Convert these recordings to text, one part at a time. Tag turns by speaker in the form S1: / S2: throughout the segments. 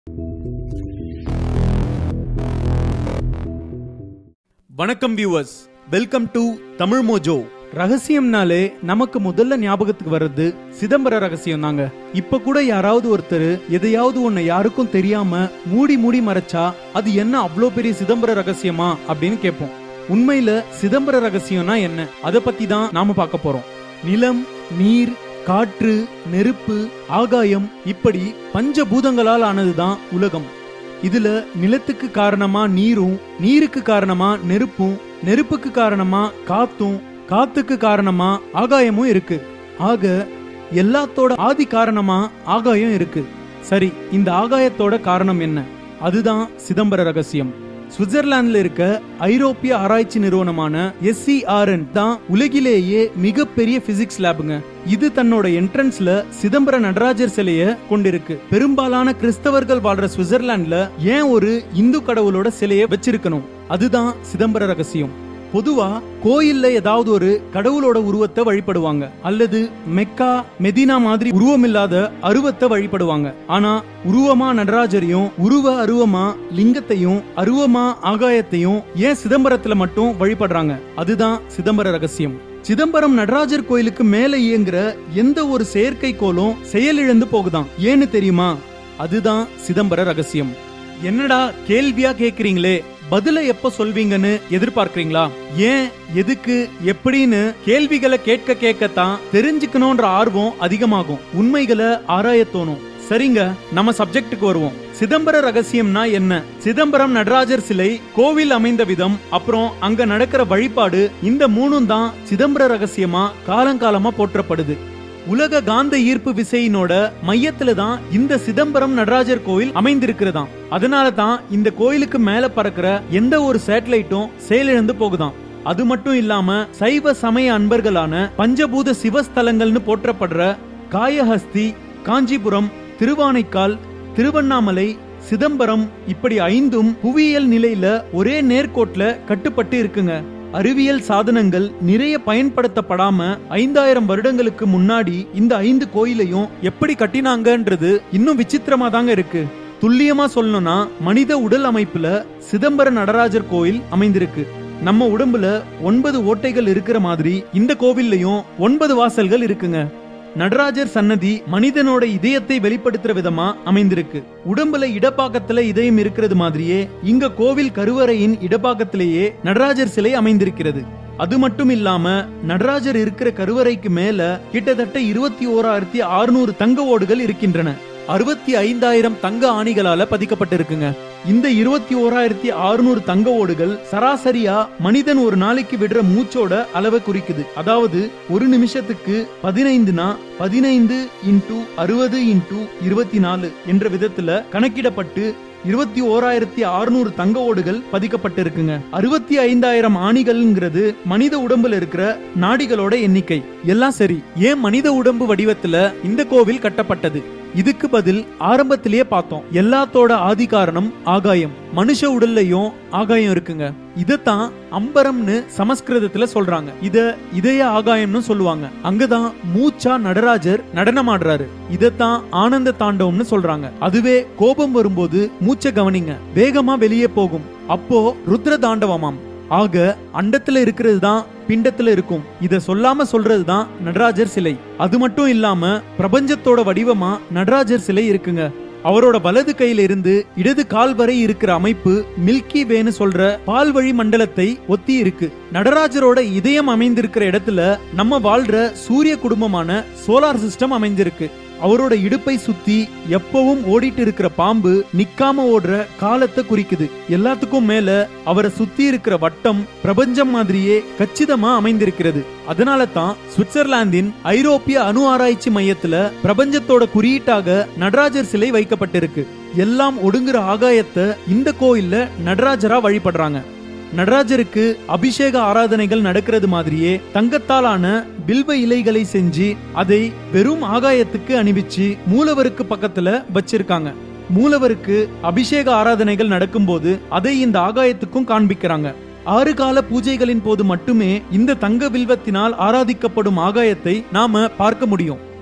S1: வணக்கம் viewers welcome to Tamil Mojo ரகசியம்னாலே நமக்கு முதல்ல ஞாபகத்துக்கு வர்றது சிதம்பர ரகசியம் தாங்க இப்ப கூட யாராவது ஒருத்தர் எதையாவது ஒன்ன யாருக்கும் தெரியாம மூடி மூடி மறைச்சா அது என்ன அவ்வளோ பெரிய சிதம்பர ரகசியமா அப்படின்னு கேட்போம் உண்மையில சிதம்பர ரகசியம்னா என்ன அதை பத்தி தான் நாம பார்க்க போறோம் நிலம் நீர் காற்று நெருப்பு ஆகாயம் இப்படி பஞ்சபூதங்களால் ஆனதுதான் உலகம் இதுல நிலத்துக்கு காரணமா நீரும் நீருக்கு காரணமா நெருப்பும் நெருப்புக்கு காரணமா காத்தும் காத்துக்கு காரணமா ஆகாயமும் இருக்கு ஆக எல்லாத்தோட ஆதி காரணமா ஆகாயம் இருக்கு சரி இந்த ஆகாயத்தோட காரணம் என்ன அதுதான் சிதம்பர ரகசியம் சுவிட்சர்லாந்துல இருக்க ஐரோப்பிய ஆராய்ச்சி நிறுவனமான எஸ்சிஆர்என் தான் உலகிலேயே மிகப்பெரிய பிசிக்ஸ் லேபுங்க இது தன்னோட என்ட்ரன்ஸ்ல சிதம்பர நடராஜர் சிலைய கொண்டிருக்கு பெரும்பாலான கிறிஸ்தவர்கள் வாழ்ற சுவிட்சர்லாந்துல ஏன் ஒரு இந்து கடவுளோட சிலைய வச்சிருக்கணும் அதுதான் சிதம்பர ரகசியம் பொதுவா கோயில்ல ஏதாவது ஒரு கடவுளோட உருவத்தை வழிபடுவாங்க அல்லது மெக்கா மெதினா மாதிரி உருவம் இல்லாத அருவத்தை வழிபடுவாங்க ஆனா உருவமா நடராஜரையும் உருவ அருவமா லிங்கத்தையும் அருவமா ஆகாயத்தையும் ஏன் சிதம்பரத்துல மட்டும் வழிபடுறாங்க அதுதான் சிதம்பர ரகசியம் சிதம்பரம் நடராஜர் கோயிலுக்கு மேல இயங்குற எந்த ஒரு செயற்கைக்கோளும் செயலிழந்து போகுதாம் ஏன்னு தெரியுமா அதுதான் சிதம்பர ரகசியம் என்னடா கேள்வியா கேக்குறீங்களே பதில எப்ப சொல்வீங்கன்னு எதிர்பார்க்கறீங்களா ஏன் எதுக்கு எப்படின்னு கேள்விகளை கேட்க கேட்கத்தான் தெரிஞ்சுக்கணும்ன்ற ஆர்வம் அதிகமாகும் உண்மைகளை ஆராய தோணும் சரிங்க நம்ம சப்ஜெக்டுக்கு வருவோம் சிதம்பர ரகசியம்னா என்ன சிதம்பரம் நடராஜர் சிலை கோவில் அமைந்த விதம் அப்புறம் அங்க நடக்கிற வழிபாடு இந்த மூணும் தான் சிதம்பர ரகசியமா காலங்காலமா போற்றப்படுது உலக காந்த ஈர்ப்பு விசையினோட மையத்துல தான் இந்த சிதம்பரம் நடராஜர் கோயில் அமைந்திருக்கிறதாம் அதனால தான் இந்த கோயிலுக்கு மேல பறக்கிற எந்த ஒரு சேட்டலைட்டும் செயலிழந்து போகுதாம் அது மட்டும் இல்லாம சைவ சமய அன்பர்களான பஞ்சபூத சிவஸ்தலங்கள்னு போற்றப்படுற காயஹஸ்தி காஞ்சிபுரம் திருவானைக்கால் திருவண்ணாமலை சிதம்பரம் இப்படி ஐந்தும் புவியியல் நிலையில ஒரே நேர்கோட்ல கட்டுப்பட்டு இருக்குங்க அறிவியல் சாதனங்கள் நிறைய பயன்படுத்தப்படாம ஐந்தாயிரம் வருடங்களுக்கு முன்னாடி இந்த ஐந்து கோயிலையும் எப்படி கட்டினாங்கன்றது இன்னும் விசித்திரமா தாங்க இருக்கு துல்லியமா சொல்லணும்னா மனித உடல் அமைப்புல சிதம்பர நடராஜர் கோயில் அமைந்திருக்கு நம்ம உடம்புல ஒன்பது ஓட்டைகள் இருக்கிற மாதிரி இந்த கோவில்லையும் ஒன்பது வாசல்கள் இருக்குங்க நடராஜர் சன்னதி மனிதனோட இதயத்தை வெளிப்படுத்துற விதமா அமைந்திருக்கு உடம்புல இடப்பாக்கத்துல இதயம் இருக்கிறது மாதிரியே இங்க கோவில் கருவறையின் இடப்பாக்கத்திலேயே நடராஜர் சிலை அமைந்திருக்கிறது அது மட்டும் இல்லாம நடராஜர் இருக்கிற கருவறைக்கு மேல கிட்டத்தட்ட இருபத்தி ஓராயிரத்தி அறுநூறு தங்க ஓடுகள் இருக்கின்றன அறுபத்தி ஐந்தாயிரம் தங்க ஆணிகளால பதிக்கப்பட்டிருக்குங்க இந்த இருபத்தி ஓராயிரத்தி அறுநூறு தங்க ஓடுகள் சராசரியா மனிதன் ஒரு நாளைக்கு விடுற மூச்சோட அளவை குறிக்குது அதாவது ஒரு நிமிஷத்துக்கு பதினைந்துனா பதினைந்து இன்டூ அறுபது இன்டூ இருபத்தி நாலு என்ற விதத்துல கணக்கிடப்பட்டு இருபத்தி ஓராயிரத்தி அறுநூறு தங்க ஓடுகள் பதிக்கப்பட்டிருக்குங்க அறுபத்தி ஐந்தாயிரம் ஆணிகள்ங்கிறது மனித உடம்புல இருக்கிற நாடிகளோட எண்ணிக்கை எல்லாம் சரி ஏன் மனித உடம்பு வடிவத்துல இந்த கோவில் கட்டப்பட்டது இதுக்கு பதில் ஆரம்பத்திலேயே பார்த்தோம் எல்லாத்தோட ஆதி காரணம் ஆகாயம் மனுஷ உடல்லையும் ஆகாயம் இருக்குங்க இதத்தான் அம்பரம்னு சமஸ்கிருதத்துல சொல்றாங்க இத இதய ஆகாயம்னு சொல்லுவாங்க அங்கதான் மூச்சா நடராஜர் நடனமாடுறாரு இதத்தான் ஆனந்த தாண்டவம்னு சொல்றாங்க அதுவே கோபம் வரும்போது மூச்சை கவனிங்க வேகமா வெளியே போகும் அப்போ ருத்ர தாண்டவமாம் ஆக அண்டத்துல இருக்கிறது தான் பிண்டத்துல இருக்கும் இத சொல்லாம சொல்றது தான் நடராஜர் சிலை அது மட்டும் இல்லாம பிரபஞ்சத்தோட வடிவமா நடராஜர் சிலை இருக்குங்க அவரோட வலது கையில இருந்து இடது கால் வரை இருக்கிற அமைப்பு மில்கி வேன்னு சொல்ற பால்வழி மண்டலத்தை ஒத்தி இருக்கு நடராஜரோட இதயம் அமைந்திருக்கிற இடத்துல நம்ம வாழ்ற சூரிய குடும்பமான சோலார் சிஸ்டம் அமைஞ்சிருக்கு அவரோட இடுப்பை சுத்தி எப்பவும் ஓடிட்டு இருக்கிற பாம்பு நிக்காம ஓடுற காலத்தை குறிக்குது எல்லாத்துக்கும் மேல அவரை சுத்தி இருக்கிற வட்டம் பிரபஞ்சம் மாதிரியே கச்சிதமா அமைந்திருக்கிறது அதனால தான் சுவிட்சர்லாந்தின் ஐரோப்பிய அணு ஆராய்ச்சி மையத்துல பிரபஞ்சத்தோட குறியீட்டாக நடராஜர் சிலை வைக்கப்பட்டிருக்கு எல்லாம் ஒடுங்குற ஆகாயத்தை இந்த கோயில்ல நடராஜரா வழிபடுறாங்க நடராஜருக்கு அபிஷேக ஆராதனைகள் நடக்கிறது மாதிரியே தங்கத்தாலான பில்வ இலைகளை செஞ்சு அதை வெறும் ஆகாயத்துக்கு அணிவிச்சு மூலவருக்கு பக்கத்துல வச்சிருக்காங்க மூலவருக்கு அபிஷேக ஆராதனைகள் நடக்கும்போது அதை இந்த ஆகாயத்துக்கும் காண்பிக்கிறாங்க ஆறு கால பூஜைகளின் போது மட்டுமே இந்த தங்க வில்வத்தினால் ஆராதிக்கப்படும் ஆகாயத்தை நாம பார்க்க முடியும்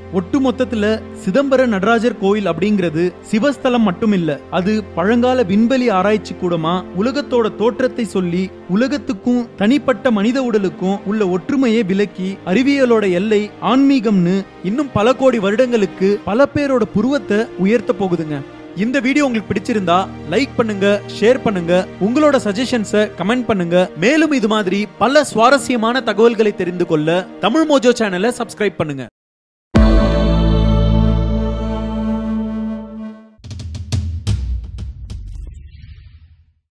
S1: ஒட்டு மொத்தத்துல சிதம்பர நடராஜர் கோயில் அப்படிங்கிறது சிவஸ்தலம் மட்டும் இல்ல அது பழங்கால விண்வெளி ஆராய்ச்சி கூடமா உலகத்தோட தோற்றத்தை சொல்லி உலகத்துக்கும் தனிப்பட்ட மனித உடலுக்கும் உள்ள ஒற்றுமையை விலக்கி அறிவியலோட எல்லை ஆன்மீகம்னு இன்னும் பல கோடி வருடங்களுக்கு பல பேரோட புருவத்தை உயர்த்த போகுதுங்க இந்த வீடியோ உங்களுக்கு பிடிச்சிருந்தா லைக் பண்ணுங்க ஷேர் பண்ணுங்க உங்களோட சஜஷன்ஸை கமெண்ட் பண்ணுங்க மேலும் இது மாதிரி பல சுவாரஸ்யமான தகவல்களை தெரிந்து கொள்ள தமிழ் மோஜோ சேனலை சப்ஸ்கிரைப் பண்ணுங்க